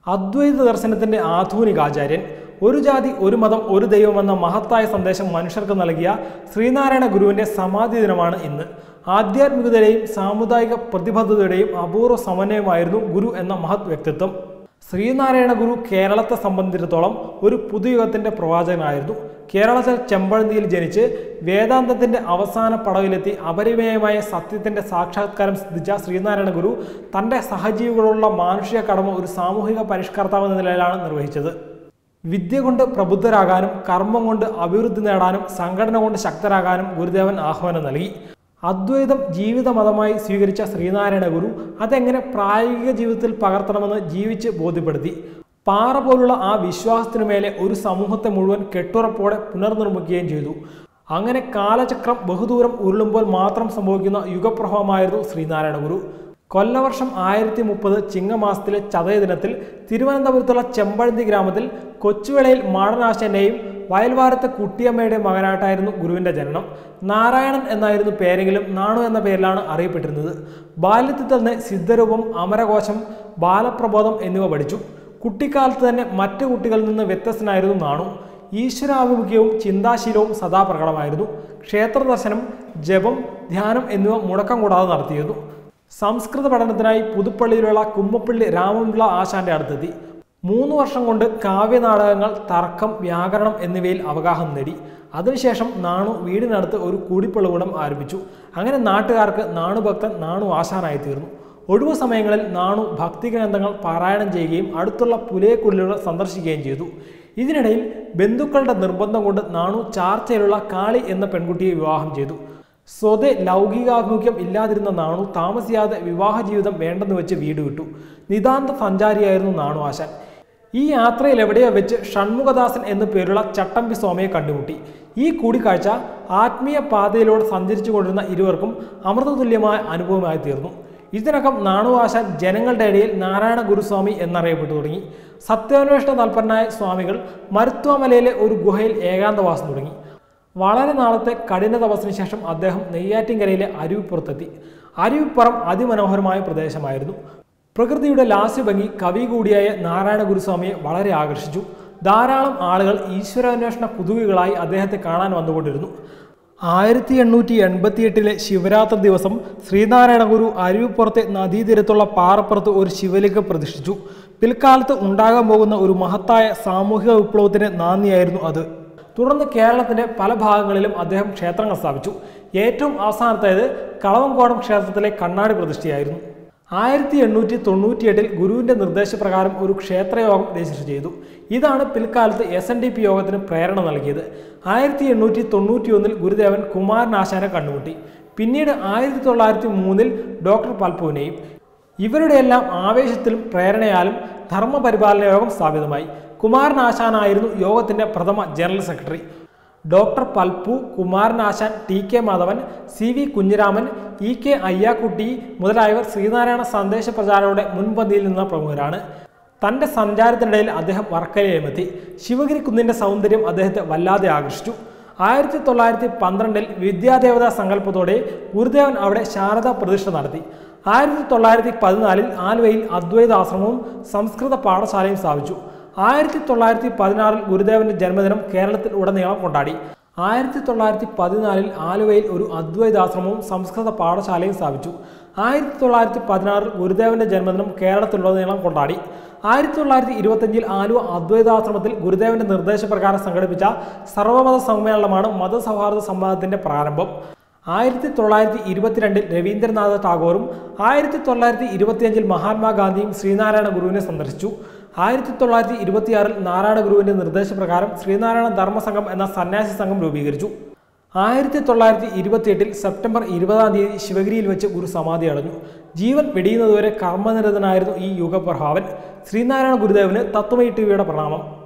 അദ്വൈത ദർശനത്തിന്റെ ആധുനിക ആചാര്യൻ ഒരു ജാതി ഒരു മതം ഒരു ദൈവം എന്ന മഹത്തായ സന്ദേശം മനുഷ്യർക്ക് നൽകിയ ശ്രീനാരായണ ഗുരുവിന്റെ സമാധി ദിനമാണ് ഇന്ന് ആധ്യാത്മികതയുടെയും സാമുദായിക പ്രതിബദ്ധതയുടെയും അപൂർവ സമന്വയമായിരുന്നു ഗുരു എന്ന മഹത് വ്യക്തിത്വം ശ്രീനാരായണ ഗുരു കേരളത്തെ സംബന്ധിച്ചിടത്തോളം ഒരു പുതുയുഗത്തിന്റെ പ്രവാചകനായിരുന്നു കേരളത്തിൽ ചെമ്പഴന്തിയിൽ ജനിച്ച് വേദാന്തത്തിന്റെ അവസാന പടവിലെത്തി അപരിമേയമായ സത്യത്തിന്റെ സാക്ഷാത്കാരം സിദ്ധിച്ച ശ്രീനാരായണ ഗുരു തന്റെ സഹജീവികളുള്ള മാനുഷിക കടമ ഒരു സാമൂഹിക പരിഷ്കർത്താവ് എന്ന നിലയിലാണ് നിർവഹിച്ചത് വിദ്യ കൊണ്ട് പ്രബുദ്ധരാകാനും കർമ്മം കൊണ്ട് അഭിവൃദ്ധി നേടാനും സംഘടന കൊണ്ട് ശക്തരാകാനും ഗുരുദേവൻ ആഹ്വാനം നൽകി അദ്വൈതം ജീവിത മതമായി സ്വീകരിച്ച ശ്രീനാരായണ ഗുരു അതെങ്ങനെ പ്രായോഗിക ജീവിതത്തിൽ പകർത്തണമെന്ന് ജീവിച്ച് ബോധ്യപ്പെടുത്തി പാറ പോലുള്ള ആ വിശ്വാസത്തിനു മേലെ ഒരു സമൂഹത്തെ മുഴുവൻ കെട്ടുറപ്പോടെ പുനർനിർമ്മിക്കുകയും ചെയ്തു അങ്ങനെ കാലചക്രം ബഹുദൂരം ഉരുളുമ്പോൾ മാത്രം സംഭവിക്കുന്ന യുഗപ്രഭവമായിരുന്നു ശ്രീനാരായണ ഗുരു കൊല്ലവർഷം ആയിരത്തി മുപ്പത് ചിങ്ങമാസത്തിലെ ചതയ ദിനത്തിൽ തിരുവനന്തപുരത്തുള്ള ചെമ്പഴന്തി ഗ്രാമത്തിൽ കൊച്ചുവേളയിൽ മാടനാശന്റെയും വയൽവാരത്തെ കുട്ടിയമ്മയുടെ മകനായിട്ടായിരുന്നു ഗുരുവിന്റെ ജനനം നാരായണൻ എന്നായിരുന്നു പേരെങ്കിലും നാണു എന്ന പേരിലാണ് അറിയപ്പെട്ടിരുന്നത് ബാല്യത്തിൽ തന്നെ സിദ്ധരൂപം അമരകോശം ബാലപ്രബോധം എന്നിവ പഠിച്ചു കുട്ടിക്കാലത്ത് തന്നെ മറ്റു കുട്ടികളിൽ നിന്ന് വ്യത്യസ്തനായിരുന്നു നാണു ഈശ്വരാഭിമുഖ്യവും ചിന്താശീലവും സദാ പ്രകടമായിരുന്നു ക്ഷേത്ര ദർശനം ജപം ധ്യാനം എന്നിവ മുടക്കം കൂടാതെ നടത്തിയിരുന്നു സംസ്കൃത പഠനത്തിനായി പുതുപ്പള്ളിയിലുള്ള കുമ്മപ്പള്ളി രാമപിള്ള ആശാന്റെ അടുത്തെത്തി മൂന്ന് വർഷം കൊണ്ട് കാവ്യനാടകങ്ങൾ തർക്കം വ്യാകരണം എന്നിവയിൽ അവഗാഹം നേടി അതിനുശേഷം നാണു വീടിനടുത്ത് ഒരു കൂടിപ്പള്ളുകൂടം ആരംഭിച്ചു അങ്ങനെ നാട്ടുകാർക്ക് നാണുഭക്തൻ നാണു ആശാനായി തീർന്നു ഒഴിവു സമയങ്ങളിൽ നാണു ഭക്തിഗ്രന്ഥങ്ങൾ പാരായണം ചെയ്യുകയും അടുത്തുള്ള പുലയക്കുള്ളിലുകൾ സന്ദർശിക്കുകയും ചെയ്തു ഇതിനിടയിൽ ബന്ധുക്കളുടെ നിർബന്ധം കൊണ്ട് നാണു ചാർച്ചയിലുള്ള കാളി എന്ന പെൺകുട്ടിയെ വിവാഹം ചെയ്തു സ്വതേ ലൗകികാഭിമുഖ്യം ഇല്ലാതിരുന്ന നാണു താമസിയാതെ വിവാഹ ജീവിതം വേണ്ടെന്ന് വെച്ച് വീട് വിട്ടു നിതാന്ത സഞ്ചാരിയായിരുന്നു നാണു ആശാൻ ഈ യാത്രയിൽ എവിടെയോ വെച്ച് ഷൺമുഖദാസൻ എന്നു പേരുള്ള ചട്ടമ്പി സ്വാമിയെ കണ്ടുമുട്ടി ഈ കൂടിക്കാഴ്ച ആത്മീയ പാതയിലൂടെ സഞ്ചരിച്ചു കൊണ്ടിരുന്ന ഇരുവർക്കും അമൃതതുല്യമായ അനുഭവമായി തീർന്നു ഇതിനകം നാണു ആശാൻ ജനങ്ങളുടെ ഇടയിൽ നാരായണ ഗുരുസ്വാമി എന്നറിയപ്പെട്ടു തുടങ്ങി സത്യാന്വേഷണ തൽപരനായ സ്വാമികൾ മരുത്വാമലയിലെ ഒരു ഗുഹയിൽ ഏകാന്തവാസം തുടങ്ങി വളരെ നാളത്തെ കഠിന തപസ്സിന് ശേഷം അദ്ദേഹം നെയ്യാറ്റിൻകരയിലെ അരുവിപ്പുറത്തെത്തി അരുവിപ്പുറം അതിമനോഹരമായ പ്രദേശമായിരുന്നു പ്രകൃതിയുടെ ലാസ്യഭംഗി കവി കൂടിയായ നാരായണ ഗുരുസ്വാമിയെ വളരെ ആകർഷിച്ചു ധാരാളം ആളുകൾ ഈശ്വരാന്വേഷണ കുതുകികളായി അദ്ദേഹത്തെ കാണാൻ വന്നുകൊണ്ടിരുന്നു ആയിരത്തി എണ്ണൂറ്റി എൺപത്തിയെട്ടിലെ ശിവരാത്രി ദിവസം ശ്രീനാരായണ ഗുരു അരുവിപ്പുറത്തെ നദീതീരത്തുള്ള പാറപ്പുറത്ത് ഒരു ശിവലിംഗം പ്രതിഷ്ഠിച്ചു പിൽക്കാലത്ത് ഉണ്ടാകാൻ പോകുന്ന ഒരു മഹത്തായ സാമൂഹിക വിപ്ലവത്തിന് നാന്ദിയായിരുന്നു അത് തുടർന്ന് കേരളത്തിന്റെ പല ഭാഗങ്ങളിലും അദ്ദേഹം ക്ഷേത്രങ്ങൾ സ്ഥാപിച്ചു ഏറ്റവും അവസാനത്തേത് കളവങ്കോടം ക്ഷേത്രത്തിലെ കണ്ണാടി പ്രതിഷ്ഠയായിരുന്നു ആയിരത്തി എണ്ണൂറ്റി തൊണ്ണൂറ്റിയെട്ടിൽ ഗുരുവിന്റെ നിർദ്ദേശപ്രകാരം ഒരു ക്ഷേത്രയോഗം രജിസ്റ്റർ ചെയ്തു ഇതാണ് പിൽക്കാലത്ത് എസ് എൻ ഡി പി യോഗത്തിന് പ്രേരണ നൽകിയത് ആയിരത്തി എണ്ണൂറ്റി തൊണ്ണൂറ്റിയൊന്നിൽ ഗുരുദേവൻ കുമാരനാശാനെ കണ്ടുമുട്ടി പിന്നീട് ആയിരത്തി തൊള്ളായിരത്തി മൂന്നിൽ ഡോക്ടർ പൽപുവിനെയും ഇവരുടെയെല്ലാം ആവേശത്തിലും പ്രേരണയാലും ധർമ്മപരിപാലന യോഗം സ്ഥാപിതമായി കുമാരനാശാനായിരുന്നു യോഗത്തിന്റെ പ്രഥമ general secretary doctor Palpu Kumaranasan T K Madhavan C V Kunjiraman E K Ayyakutty മുതലായവർ ശ്രീനാരായണ സന്ദേശ പ്രചാരയുടെ മുൻപന്തിയിൽ നിന്ന പ്രമുഖരാണ് തന്റെ സഞ്ചാരത്തിനിടയിൽ അദ്ദേഹം വർക്കലയിലുമെത്തി ശിവഗിരി കുന്നിന്റെ സൗന്ദര്യം അദ്ദേഹത്തെ വല്ലാതെ ആകർഷിച്ചു ആയിരത്തി തൊള്ളായിരത്തി പന്ത്രണ്ടിൽ വിദ്യാദേവതാ സങ്കല്പത്തോടെ ഗുരുദേവൻ അവിടെ ശാരദാ പ്രതിഷ്ഠ നടത്തി ആയിരത്തി തൊള്ളായിരത്തി പതിനാലിൽ ആലുവയിൽ അദ്വൈതാശ്രമവും സംസ്കൃത പാഠശാലയും സ്ഥാപിച്ചു ആയിരത്തി തൊള്ളായിരത്തി പതിനാറിൽ ഗുരുദേവന്റെ ജന്മദിനം കേരളത്തിൽ ഉടനീളം കൊണ്ടാടി ആയിരത്തി തൊള്ളായിരത്തി പതിനാലിൽ ആലുവയിൽ ഒരു അദ്വൈതാശ്രമവും സംസ്കൃത പാഠശാലയും സ്ഥാപിച്ചു ആയിരത്തി തൊള്ളായിരത്തി പതിനാറിൽ ഗുരുദേവന്റെ ജന്മദിനം കേരളത്തിലുടനീളം കൊണ്ടാടി ആയിരത്തി തൊള്ളായിരത്തി ഇരുപത്തഞ്ചിൽ ആലുവ അദ്വൈതാശ്രമത്തിൽ ഗുരുദേവന്റെ നിർദ്ദേശപ്രകാരം സംഘടിപ്പിച്ച സർവമത സമ്മേളനമാണ് മതസൗഹാർദ്ദ സംവാദത്തിന്റെ പ്രാരംഭം ആയിരത്തി തൊള്ളായിരത്തി ഇരുപത്തിരണ്ടിൽ രവീന്ദ്രനാഥ ടാഗോറും ആയിരത്തി തൊള്ളായിരത്തി ഇരുപത്തിയഞ്ചിൽ മഹാത്മാഗാന്ധിയും ശ്രീനാരായണ ഗുരുവിനെ സന്ദർശിച്ചു ആയിരത്തി തൊള്ളായിരത്തി ഇരുപത്തിയാറിൽ നാരായണ ഗുരുവിന്റെ നിർദ്ദേശപ്രകാരം ശ്രീനാരായണ ധർമ്മസംഘം എന്ന സന്യാസി സംഘം രൂപീകരിച്ചു ആയിരത്തി തൊള്ളായിരത്തി ഇരുപത്തിയെട്ടിൽ സെപ്റ്റംബർ ഇരുപതാം തീയതി ശിവഗിരിയിൽ വെച്ച് ഗുരു സമാധി അടഞ്ഞു ജീവൻ വെടിയുന്നതുവരെ കർമ്മനിരതനായിരുന്നു ഈ യുഗപ്രഭാവൻ ശ്രീനാരായണ ഗുരുദേവന് തത്വമയി ടിവിയുടെ പ്രണാമം